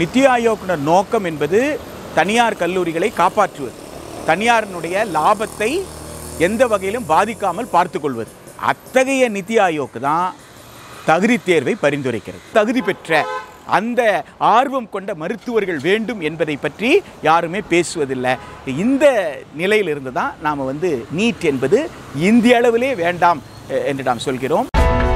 நித்தி ஆயோக்கின நோக்கம் என்பது தனியார் கல்லூரிகளை காப்பாற்றுவது தனியாரினுடைய லாபத்தை எந்த வகையிலும் பாதிக்காமல் பார்த்துக்கொள்வது அத்தகைய நித்தி ஆயோக் தான் தகுதி தேர்வை பரிந்துரைக்கிறது தகுதி பெற்ற அந்த ஆர்வம் கொண்ட மருத்துவர்கள் வேண்டும் என்பதை பற்றி யாருமே பேசுவதில்லை இந்த நிலையிலிருந்து தான் நாம் வந்து நீட் என்பது இந்திய அளவிலே வேண்டாம் அஹ், என்று நாம் சொல்கிறோம்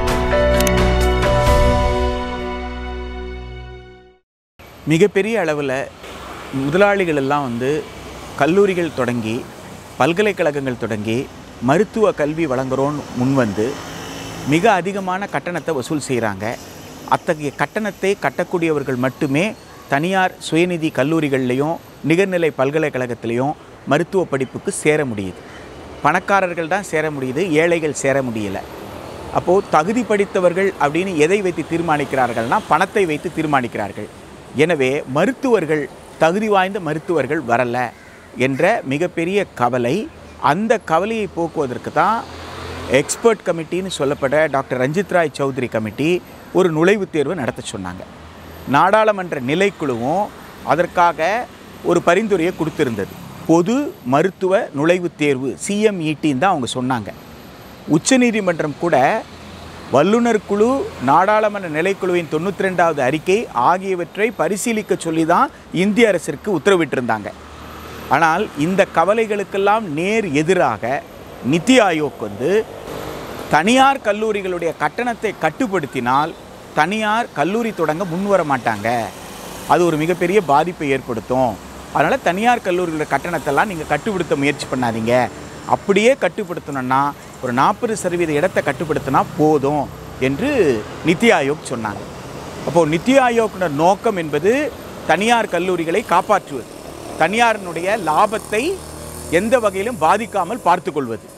மிகப்பெரிய அளவில் முதலாளிகள் எல்லாம் வந்து கல்லூரிகள் தொடங்கி பல்கலைக்கழகங்கள் தொடங்கி மருத்துவ கல்வி வழங்குறோன்னு முன்வந்து மிக அதிகமான கட்டணத்தை வசூல் செய்கிறாங்க அத்தகைய கட்டணத்தை கட்டக்கூடியவர்கள் மட்டுமே தனியார் சுயநிதி கல்லூரிகள்லேயும் நிகர்நிலை பல்கலைக்கழகத்திலையும் மருத்துவ படிப்புக்கு சேர முடியுது பணக்காரர்கள் தான் சேர முடியுது ஏழைகள் சேர முடியல அப்போது தகுதி படித்தவர்கள் அப்படின்னு எதை வைத்து தீர்மானிக்கிறார்கள்னா பணத்தை வைத்து தீர்மானிக்கிறார்கள் எனவே மருத்துவர்கள் தகுதி வாய்ந்த மருத்துவர்கள் வரல என்ற மிகப்பெரிய கவலை அந்த கவலையை போக்குவதற்கு தான் எக்ஸ்பர்ட் கமிட்டின்னு சொல்லப்பட்ட டாக்டர் ரஞ்சித் ராய் சௌத்ரி கமிட்டி ஒரு நுழைவுத் தேர்வு நடத்த சொன்னாங்க நாடாளுமன்ற நிலைக்குழுவும் அதற்காக ஒரு பரிந்துரையை கொடுத்திருந்தது பொது மருத்துவ நுழைவுத் தேர்வு சிஎம்இடின்னு தான் அவங்க சொன்னாங்க உச்சநீதிமன்றம் கூட வல்லுநர் குழு நாடாளுமன்ற நிலைக்குழுவின் தொண்ணூற்றி ரெண்டாவது அறிக்கை ஆகியவற்றை பரிசீலிக்க சொல்லி தான் இந்திய அரசிற்கு உத்தரவிட்டிருந்தாங்க ஆனால் இந்த கவலைகளுக்கெல்லாம் நேர் எதிராக நித்தி ஆயோக் வந்து தனியார் கல்லூரிகளுடைய கட்டணத்தை கட்டுப்படுத்தினால் தனியார் கல்லூரி தொடங்க முன்வர மாட்டாங்க அது ஒரு மிகப்பெரிய பாதிப்பை ஏற்படுத்தும் அதனால் தனியார் கல்லூரிகளோட கட்டணத்தெல்லாம் நீங்கள் கட்டுப்படுத்த முயற்சி பண்ணாதீங்க அப்படியே கட்டுப்படுத்தணும்னா ஒரு நாற்பது சதவீத இடத்தை கட்டுப்படுத்தினா போதும் என்று நித்தி ஆயோக் சொன்னாங்க அப்போது நித்தி ஆயோக்கின நோக்கம் என்பது தனியார் கல்லூரிகளை காப்பாற்றுவது தனியாரினுடைய லாபத்தை எந்த வகையிலும் பாதிக்காமல் பார்த்துக்கொள்வது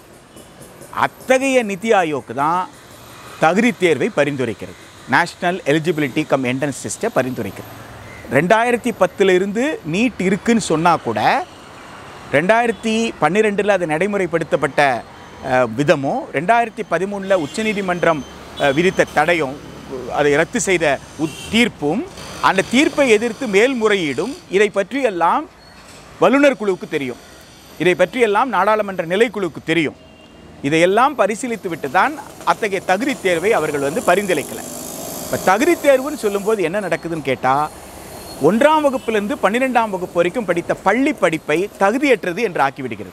அத்தகைய நித்தி ஆயோக் தான் தகுதி தேர்வை பரிந்துரைக்கிறது நேஷ்னல் எலிஜிபிலிட்டி கம் என்ட்ரன்ஸ் டெஸ்ட்டை பரிந்துரைக்கிறது ரெண்டாயிரத்தி பத்துலேருந்து நீட் இருக்குன்னு சொன்னால் கூட ரெண்டாயிரத்தி பன்னிரெண்டில் அது நடைமுறைப்படுத்தப்பட்ட அஹ், விதமும் ரெண்டாயிரத்தி பதிமூணில் உச்சநீதிமன்றம் அஹ், விதித்த தடையும் அதை ரத்து செய்த உத் தீர்ப்பும் அந்த தீர்ப்பை எதிர்த்து மேல்முறையீடும் இதை பற்றியெல்லாம் வல்லுநர் குழுவுக்கு தெரியும் இதை பற்றியெல்லாம் நாடாளுமன்ற நிலைக்குழுவுக்கு தெரியும் இதையெல்லாம் பரிசீலித்து விட்டு தான் அத்தகைய தகுதி தேர்வை அவர்கள் வந்து பரிந்துரைக்கலை இப்போ தகுதி தேர்வுன்னு சொல்லும்போது என்ன நடக்குதுன்னு கேட்டால் ஒன்றாம் வகுப்பிலிருந்து பன்னிரெண்டாம் வகுப்பு வரைக்கும் படித்த பள்ளி படிப்பை தகுதியற்றது என்று ஆக்கிவிடுகிறது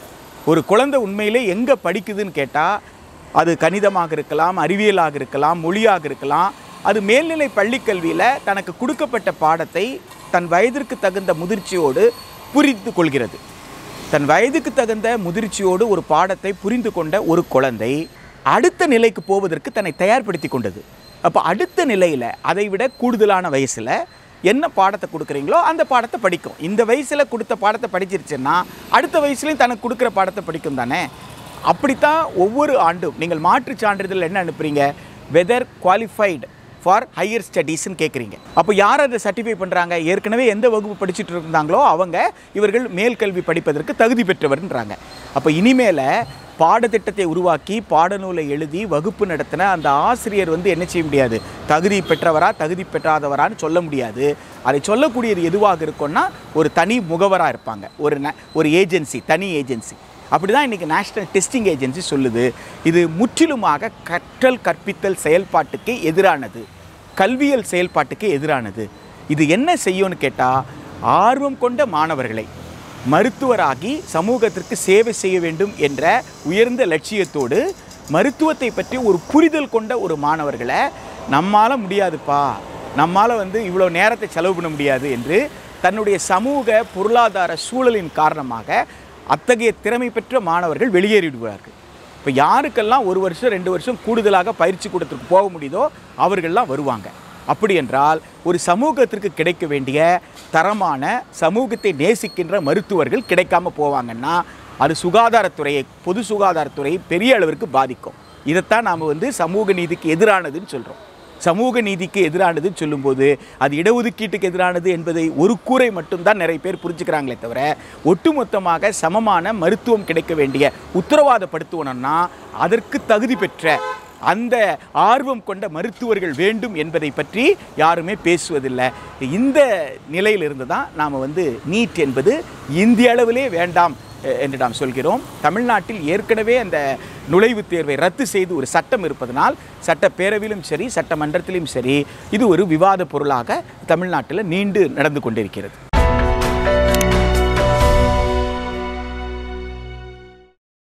ஒரு குழந்தை உண்மையிலே எங்கே படிக்குதுன்னு கேட்டால் அது கணிதமாக இருக்கலாம் அறிவியலாக இருக்கலாம் மொழியாக இருக்கலாம் அது மேல்நிலை பள்ளிக் கல்வியில் தனக்கு கொடுக்கப்பட்ட பாடத்தை தன் வயதிற்கு தகுந்த முதிர்ச்சியோடு புரிந்து கொள்கிறது தன் வயதுக்கு தகுந்த முதிர்ச்சியோடு ஒரு பாடத்தை புரிந்து கொண்ட ஒரு குழந்தை அடுத்த நிலைக்கு போவதற்கு தன்னை தயார்படுத்தி கொண்டது அப்போ அடுத்த நிலையில் அதை விட கூடுதலான வயசில் என்ன பாடத்தை கொடுக்குறீங்களோ அந்த பாடத்தை படிக்கும் இந்த வயசில் கொடுத்த பாடத்தை படிச்சிருச்சுன்னா அடுத்த வயசுலையும் தனக்கு கொடுக்குற பாடத்தை படிக்கும் தானே அப்படித்தான் ஒவ்வொரு ஆண்டும் நீங்கள் மாற்றுச் சான்றிதழ் என்ன அனுப்புறீங்க வெதர் குவாலிஃபைடு ஃபார் ஹையர் ஸ்டடீஸ்னு கேட்குறீங்க அப்போ யார் அதை சர்டிஃபை பண்ணுறாங்க ஏற்கனவே எந்த வகுப்பு படிச்சுட்டு இருந்தாங்களோ அவங்க இவர்கள் மேல் கல்வி படிப்பதற்கு தகுதி பெற்றவர்ன்றாங்க அப்போ இனிமேல பாடத்திட்டத்தை உருவாக்கி பாடநூலை எழுதி வகுப்பு நடத்தின அந்த ஆசிரியர் வந்து என்ன செய்ய முடியாது தகுதி பெற்றவரா தகுதி பெற்றாதவரான்னு சொல்ல முடியாது அதை சொல்லக்கூடியது எதுவாக இருக்கும்னா ஒரு தனி முகவராக இருப்பாங்க ஒரு ந- ஒரு ஏஜென்சி தனி ஏஜென்சி அப்படி தான் இன்றைக்கி நேஷ்னல் டெஸ்டிங் ஏஜென்சி சொல்லுது இது முற்றிலுமாக கற்றல் கற்பித்தல் செயல்பாட்டுக்கு எதிரானது கல்வியல் செயல்பாட்டுக்கு எதிரானது இது என்ன செய்யும்னு கேட்டால் ஆர்வம் கொண்ட மாணவர்களை மருத்துவராகி சமூகத்திற்கு சேவை செய்ய வேண்டும் என்ற உயர்ந்த லட்சியத்தோடு மருத்துவத்தை பற்றி ஒரு புரிதல் கொண்ட ஒரு மாணவர்களை நம்மால் முடியாதுப்பா நம்மால் வந்து இவ்வளோ நேரத்தை செலவு பண்ண முடியாது என்று தன்னுடைய சமூக பொருளாதார சூழலின் காரணமாக அத்தகைய திறமை பெற்ற மாணவர்கள் வெளியேறிவிடுவார்கள் இப்போ யாருக்கெல்லாம் ஒரு வருஷம் ரெண்டு வருஷம் கூடுதலாக பயிற்சி கூடத்திற்கு போக முடியுதோ அவர்கள்லாம் வருவாங்க அப்படி என்றால் ஒரு சமூகத்திற்கு கிடைக்க வேண்டிய தரமான சமூகத்தை நேசிக்கின்ற மருத்துவர்கள் கிடைக்காம போவாங்கன்னா அது சுகாதாரத்துறையை பொது சுகாதாரத்துறையை பெரிய அளவிற்கு பாதிக்கும் இதைத்தான் நாம் வந்து சமூக நீதிக்கு எதிரானதுன்னு சொல்கிறோம் சமூக நீதிக்கு எதிரானதுன்னு சொல்லும்போது அது இடஒதுக்கீட்டுக்கு எதிரானது என்பதை ஒரு கூரை மட்டும்தான் நிறைய பேர் புரிஞ்சுக்கிறாங்களே தவிர ஒட்டுமொத்தமாக சமமான மருத்துவம் கிடைக்க வேண்டிய உத்தரவாதப்படுத்துவனம்னா அதற்கு தகுதி பெற்ற அந்த ஆர்வம் கொண்ட மருத்துவர்கள் வேண்டும் என்பதை பற்றி யாருமே பேசுவதில்லை இந்த நிலையிலிருந்து தான் நாம் வந்து நீட் என்பது இந்திய அளவிலே வேண்டாம் அஹ், என்று நாம் சொல்கிறோம் தமிழ்நாட்டில் ஏற்கனவே அந்த நுழைவுத் தேர்வை ரத்து செய்து ஒரு சட்டம் இருப்பதனால் சட்டப்பேரவையிலும் சரி சட்டமன்றத்திலும் சரி இது ஒரு விவாத பொருளாக தமிழ்நாட்டில் நீண்டு நடந்து கொண்டிருக்கிறது